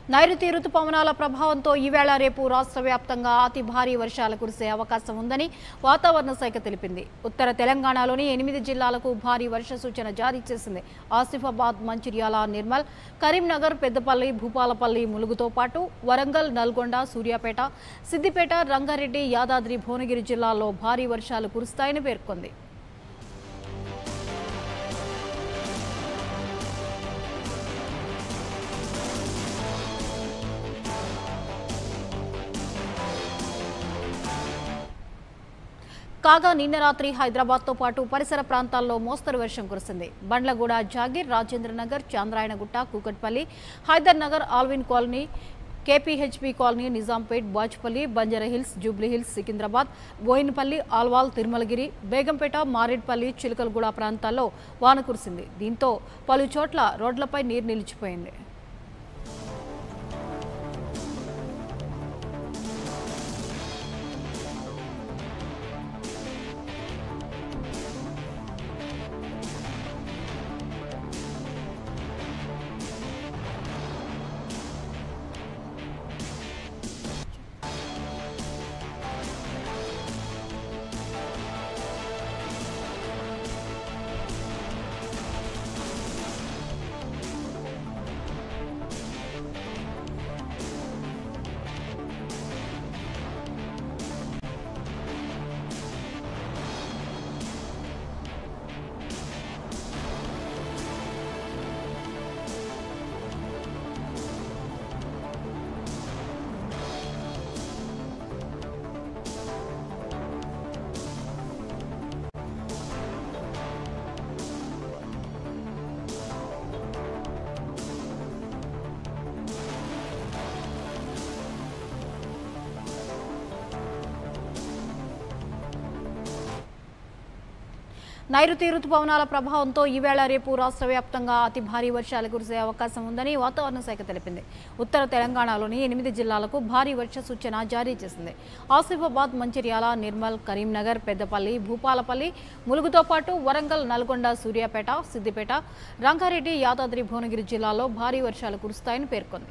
నైరుతి రుతుపవనాల ప్రభావంతో ఈవేళ రేపు రాష్ట్ర వ్యాప్తంగా అతి భారీ వర్షాలు కురిసే అవకాశం ఉందని వాతావరణ శాఖ తెలిపింది ఉత్తర తెలంగాణలోని ఎనిమిది జిల్లాలకు భారీ వర్ష సూచన జారీ చేసింది ఆసిఫాబాద్ మంచిర్యాల నిర్మల్ కరీంనగర్ పెద్దపల్లి భూపాలపల్లి ములుగుతో పాటు వరంగల్ నల్గొండ సూర్యాపేట సిద్దిపేట రంగారెడ్డి యాదాద్రి భువనగిరి జిల్లాల్లో భారీ వర్షాలు కురుస్తాయని పేర్కొంది కాగా నిన్న రాత్రి హైదరాబాద్తో పాటు పరిసర ప్రాంతాల్లో మోస్తరు వర్షం కురిసింది Bandlaguda Jagir Rajendranagar Chandrayangutta Kukatpally Hyder Nagar Allwyn colony KPHB colony Nizampet Bajpalli Banjara Hills Jubilee Hills Secunderabad Bowenpally Alwal Tirumalagiri Begumpet Maredpally Chilakalguda ప్రాంతాల్లో వాన కురిసింది దీంతో పలు చోట్ల రోడ్లపై నీరు నిలిచిపోయింది నైరుతి రుతుపవనాల ప్రభావంతో ఈవేళ రేపు రాష్ట్ర వ్యాప్తంగా అతి భారీ వర్షాలు కురిసే అవకాశం ఉందని వాతావరణ శాఖ తెలిపింది ఉత్తర తెలంగాణలోని ఎనిమిది జిల్లాలకు భారీ వర్ష సూచన జారీ చేసింది ఆసిఫాబాద్ మంచిర్యాల నిర్మల్ కరీంనగర్ పెద్దపల్లి భూపాలపల్లి ములుగుతో పాటు వరంగల్ నల్గొండ సూర్యాపేట సిద్దిపేట రంగారెడ్డి యాదాద్రి భువనగిరి జిల్లాల్లో భారీ వర్షాలు కురుస్తాయని పేర్కొంది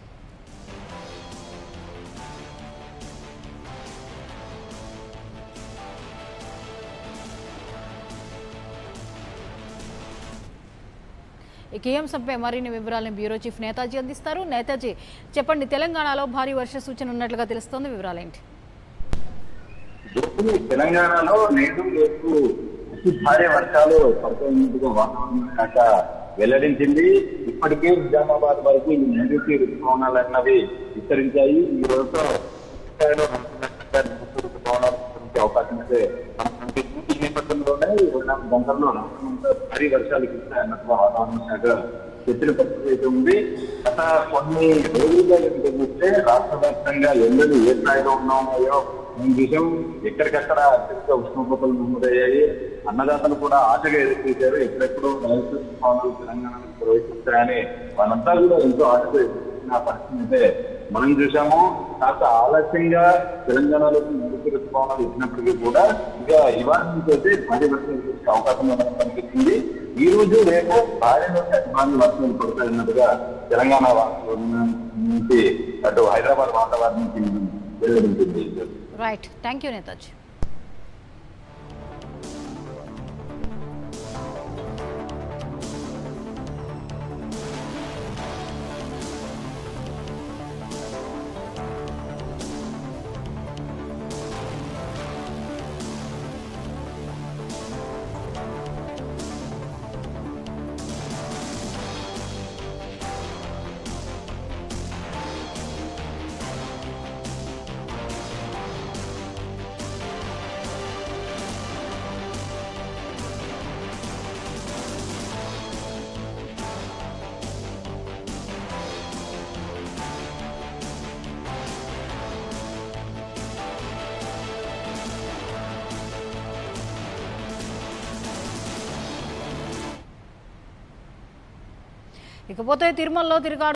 ఇక ఈ అంశంపై మరిన్ని వివరాలను బ్యూరో చీఫ్ నేతాజీ అందిస్తారు నేతాజీ చెప్పండి తెలంగాణలో భారీ వర్ష సూచన ఉన్నట్లుగా తెలుస్తోంది వివరాలేంటి ఇప్పుడు తెలంగాణలో నేడు రేపు అతి భారీ వర్షాలు పడుతున్నట్టుగా వాతావరణ శాఖ వెల్లడించింది ఇప్పటికే నిజామాబాద్ వరకు ఈ నైరుతి ఋతుపవనాలు అన్నవి విస్తరించాయి ఈ రోజుతో స్థాయిలో నైరుతి ఋతుపవనాలు విస్తరించే అవకాశం అయితే మనకు కనిపిస్తుంది. ఈ నేపథ్యంలోనే ఈ రెండు నాలుగు గంటల్లో రాష్ట్రంలో భారీ వర్షాలు కురుస్తాయన్నట్టుగా వాతావరణ శాఖ చెప్పిన పరిస్థితి అయితే ఉంది గత కొన్ని రోజులుగా కనుక చూస్తే రాష్ట్ర వ్యాప్తంగా ఎండలు ఏ స్థాయిలో ఉన్నాయో మనం చూసాం ఎక్కడికక్కడ అత్యధిక ఉష్ణోగ్రతలు నమోదయ్యాయి అన్నదాతలు కూడా ఆశగా ఎదురు చూశారు ఎక్కడెక్కడో నైరుతి ఋతుపవనాలు తెలంగాణలో ప్రవేశిస్తాయని వాళ్ళంతా కూడా ఎంతో ఆశగా ఎదురు చూసిన పరిస్థితి అయితే మనం చూసాము కాస్త ఆలస్యంగా తెలంగాణలోకి నైరుతి ఋతుపవనాలు ఇచ్చినప్పటికీ కూడా ఇక ఇవాళ నుంచి అయితే భారీ వర్షం కురిసే అవకాశం మనకు కనిపిస్తుంది ఈ రోజు రేపు భారీ నుంచి అతి భారీ వర్షాలు పడతాయన్నట్టుగా తెలంగాణ వాతావరణం నుంచి అటు హైదరాబాద్ వాతావరణం నుంచి వెల్లడించింది రైట్ థ్యాంక్ యూ నేతాజీ ఇకపోతే తిరుమలలో తిరుగాడు